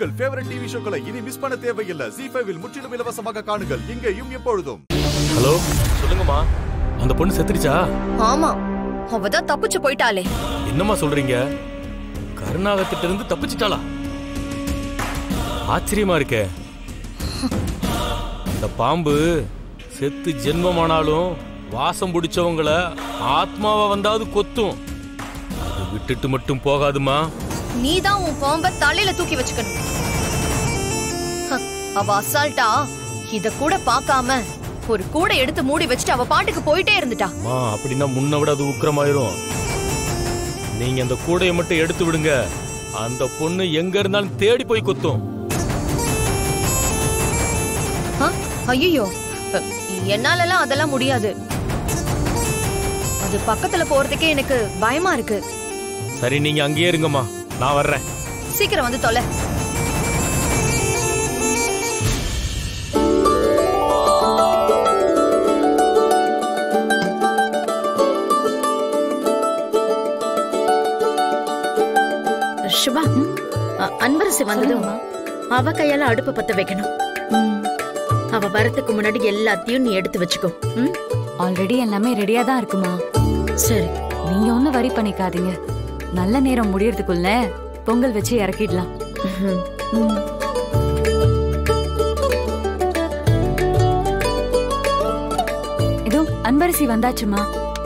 உங்கள் favourite TV ஷோக்களை இனி miss பண்ண தேவையில்லை ஜி ஃபைவில் முற்றிலும் இலவசமாக காணுங்கள் இங்கேயும் எப்பொழுதும் ஹலோ சொல்லுங்கம்மா அந்த பொண்ணு செத்துடுச்சா ஆமா அவதான் தப்பிச்சு போயிட்டாளே என்னம்மா சொல்றீங்க கருணாகத்திட்ட இருந்து தப்பிச்சிட்டாளா ஆச்சரியமா இருக்கே இந்த பாம்பு செத்து ஜென்மமானாலும் வாசம் பிடிச்சவங்கள ஆத்மாவா வந்தாவது கொத்தும் அதை விட்டுட்டு மட்டும் போகாதுமா நீதான் உன் பாம்ப தலையில தூக்கி வச்சுக்கணும் ஹ, அவ அசால்ட்டா இத கூட பார்க்காம ஒரு கூடை எடுத்து மூடி வச்சுட்டு அவ பாட்டுக்கு போயிட்டே இருந்துட்டா அம்மா அப்படின்னா முன்ன விட அது உக்கிரமாயிரும் நீங்க அந்த கூடையை மட்டும் எடுத்து விடுங்க அந்த பொண்ணு எங்க இருந்தாலும் தேடி போய் குத்தும் ஐயோ என்னாலலாம் அதெல்லாம் முடியாது அது பக்கத்துல போறதுக்கே எனக்கு பயமா இருக்கு சரி நீங்க அங்கேயே இருங்கம்மா நான் வர்றேன் சீக்கிரம் வந்து தொலை சுபா அ- அன்பரசி வந்ததும் அவ கையால அடுப்பு பத்த வைக்கணும் அவ வரதுக்கு முன்னாடி எல்லாத்தையும் நீ எடுத்து வச்சுக்கோ ம்? ஆல்ரெடி எல்லாமே ரெடியா தான் இருக்குமா சரி நீங்க ஒன்னும் வரி பண்ணிக்காதீங்க நல்ல நேரம் முடியறதுக்குள்ள பொங்கல் வச்சு இறக்கிடலாம் ம்ஹும். ம். இதோ அன்பரசி வந்தாச்சுமா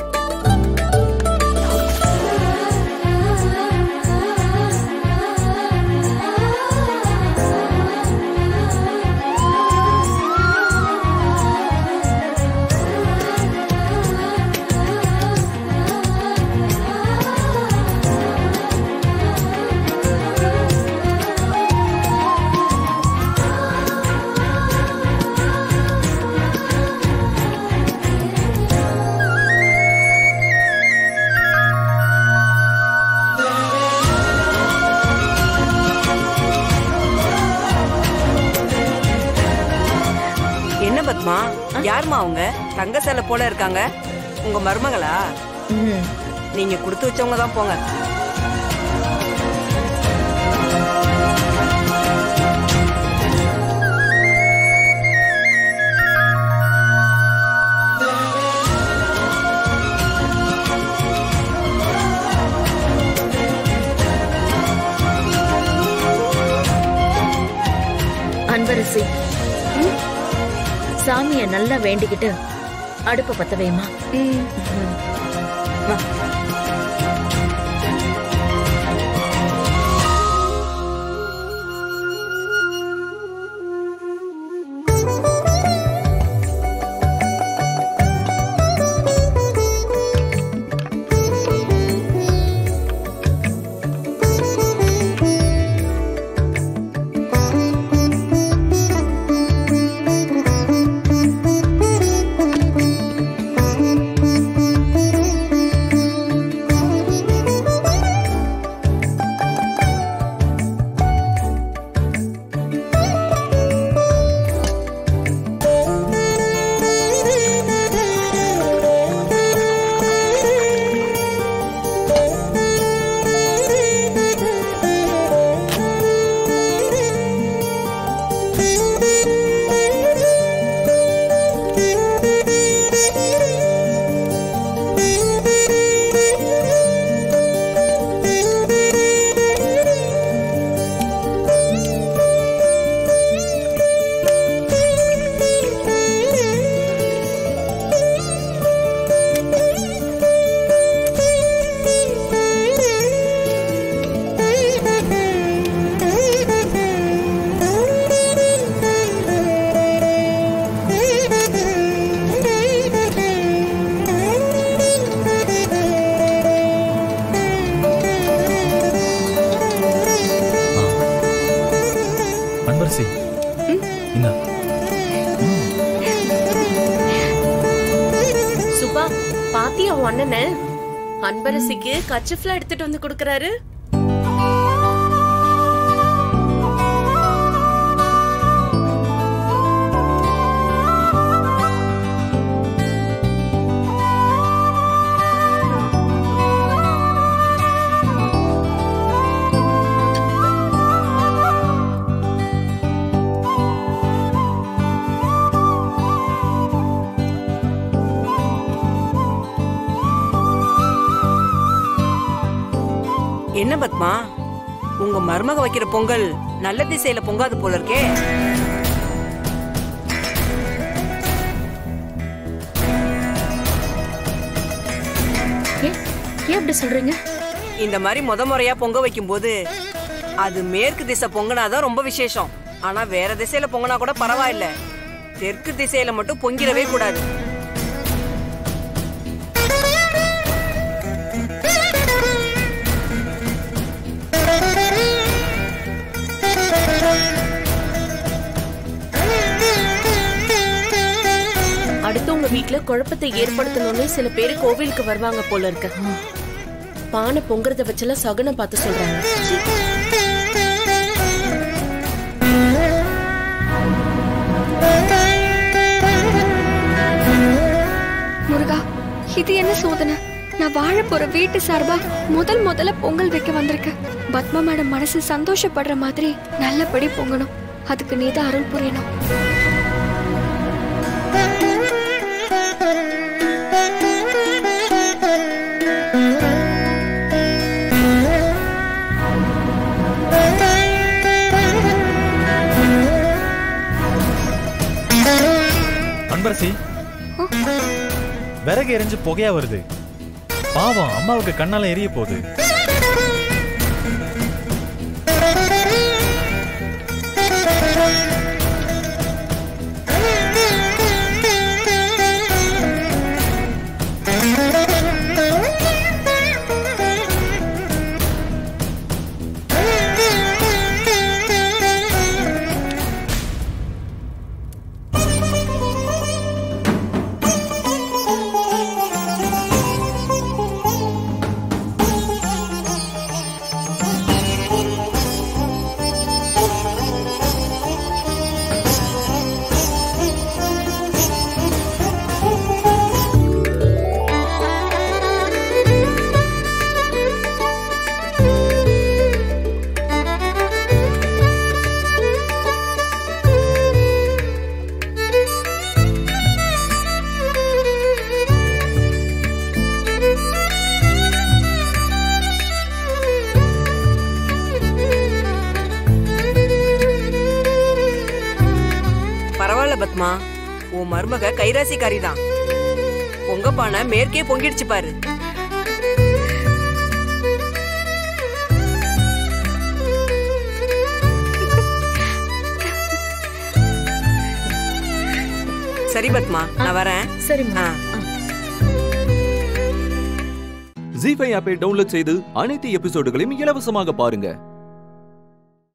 என்ன பத்மா யாரும்மா அவங்க தங்க சேலை போல இருக்காங்க உங்க மருமகளா ம். நீங்க கொடுத்து வச்சவங்க தான் போங்க அன்பரசி ம்? சாமிய நல்லா வேண்டிக்கிட்டு அடுப்ப பத்த வைமா வா அன்பரசி என்ன சுபா பாத்தியா உன் அண்ணனை அன்பரசிக்கு கச்சஃப்ல எடுத்துட்டு வந்து கொடுக்கறாரு என்ன பத்மா உங்க மருமக வைக்கிற பொங்கல் நல்ல திசையில பொங்காது போல இருக்கே ஏன் ஏன் அப்படி சொல்றீங்க இந்த மாதிரி முத முறையா பொங்க வைக்கும் போது அது மேற்கு திசை பொங்கினாதான் ரொம்ப விசேஷம் ஆனா வேற திசையில பொங்கினா கூட பரவாயில்ல தெற்கு திசையில மட்டும் பொங்கிடவே கூடாது அடுத்து உங்க வீட்ல குழப்பத்தை ஏற்படுத்தணும்னு சில பேர் கோவிலுக்கு வருவாங்க போல இருக்கு பானை பொங்குறத வச்செல்லாம் சகுனம் பார்த்து சொல்றாங்க முருகா இது என்ன சோதனை நான் வாழ போற வீட்டு சார்பா முதல் முதல்ல பொங்கல் வைக்க வந்திருக்கேன் பத்மா மேடம் மனசு சந்தோஷப்படுற மாதிரி நல்லபடி பொங்கணும் அதுக்கு நீதான் அருள் புரியணும் அன்பரசி விறகு எரிஞ்சு புகையா வருது பாவம் அம்மாவுக்கு கண்ணால எரிய போகுது பரவாயில்ல பத்மா உன் மருமக கைராசிக்காரி தான் பொங்க பானை மேற்கே பொங்கிடுச்சு பாரு சரி பத்மா நான் வரேன் சரிம்மா ஆ. ஜி ஃபைவ் ஆப்பை டவுன்லோட் செய்து அனைத்து எபிசோடுகளையும் இலவசமாக பாருங்க